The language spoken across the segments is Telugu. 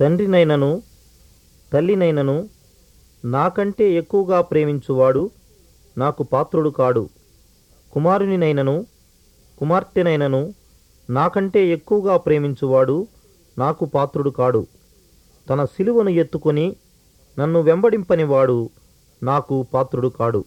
తండ్రినైనను తల్లినైనను నాకంటే ఎక్కువగా ప్రేమించువాడు నాకు పాత్రుడు కాడు కుమారునినైనను కుమార్తెనైనను నాకంటే ఎక్కువగా ప్రేమించువాడు నాకు పాత్రుడు కాడు తన సిలువను ఎత్తుకొని నన్ను వెంబడింపనివాడు నాకు పాత్రుడు కాడు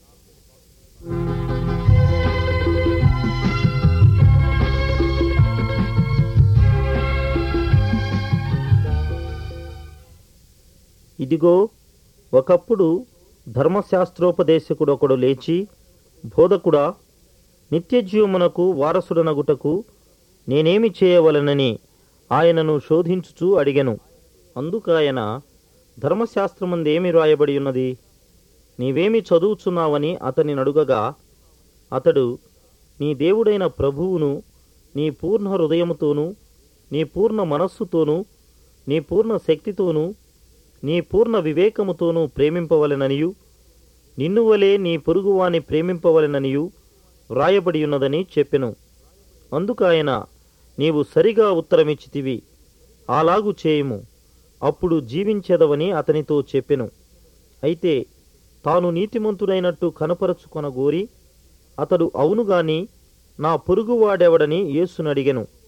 ఇదిగో ఒకప్పుడు ధర్మశాస్త్రోపదేశకుడు ఒకడు లేచి బోధకుడా నిత్యజీవమునకు వారసుడనగుటకు నేనేమి చేయవలనని ఆయనను శోధించుచూ అడిగెను అందుకాయన ధర్మశాస్త్రమందేమి రాయబడి ఉన్నది నీవేమి చదువుచున్నావని అతని నడుగగా అతడు నీ దేవుడైన ప్రభువును నీ పూర్ణ హృదయముతోనూ నీ పూర్ణ మనస్సుతోనూ నీ పూర్ణ శక్తితోనూ నీ పూర్ణ వివేకముతోనూ ప్రేమింపవలెననియు నిన్ను వలె నీ పొరుగువాని ప్రేమింపవలెననియు వ్రాయబడి ఉన్నదని చెప్పెను అందుకాయన నీవు సరిగా ఉత్తరమిచ్చితివి అలాగు చేయుము అప్పుడు జీవించెదవని అతనితో చెప్పెను అయితే తాను నీతిమంతుడైనట్టు కనపరచుకొనగోరి అతడు అవును గాని నా పొరుగువాడెవడని యేసునడిగెను